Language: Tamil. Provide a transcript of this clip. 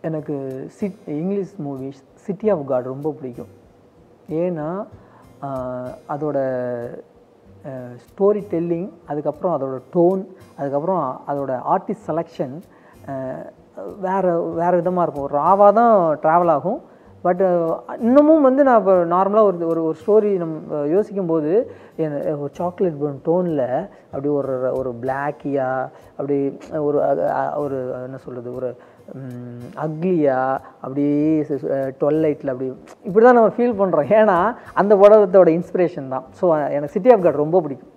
எனக்கு சிட் English movies city of God ரொம்ப பிடிக்கும் ஏன்னா ஆஹ், அதோட ஸ்டோரி டெல்லிங் அதுக்கப்புறம் அதோட டோன் அதுக்கப்புறம் அதோட ஆர்டிஸ்ட் செலெக்ஷன் வேறு வேறு விதமாக இருக்கும் ஒரு ராவாக தான் ட்ராவல் ஆகும் பட் இன்னமும் வந்து நான் இப்போ நார்மலாக ஒரு ஒரு ஒரு ஸ்டோரி நம்ம யோசிக்கும் போது என- ஒரு சாக்லேட் ப்ரௌன் டோனில் அப்படி ஒரு ஒரு பிளாக்கியாக அப்படி ஒரு அ- அ- ஒரு என்ன சொல்கிறது ஒரு அக்லியா அப்படியே டுவெல் லைட்டில் அப்படி இப்படி தான் நம்ம ஃபீல் பண்ணுறோம் ஏன்னா அந்த படத்தோட இன்ஸ்பிரேஷன் தான் ஸோ எனக்கு சிட்டி ஆஃப் காட் ரொம்ப பிடிக்கும்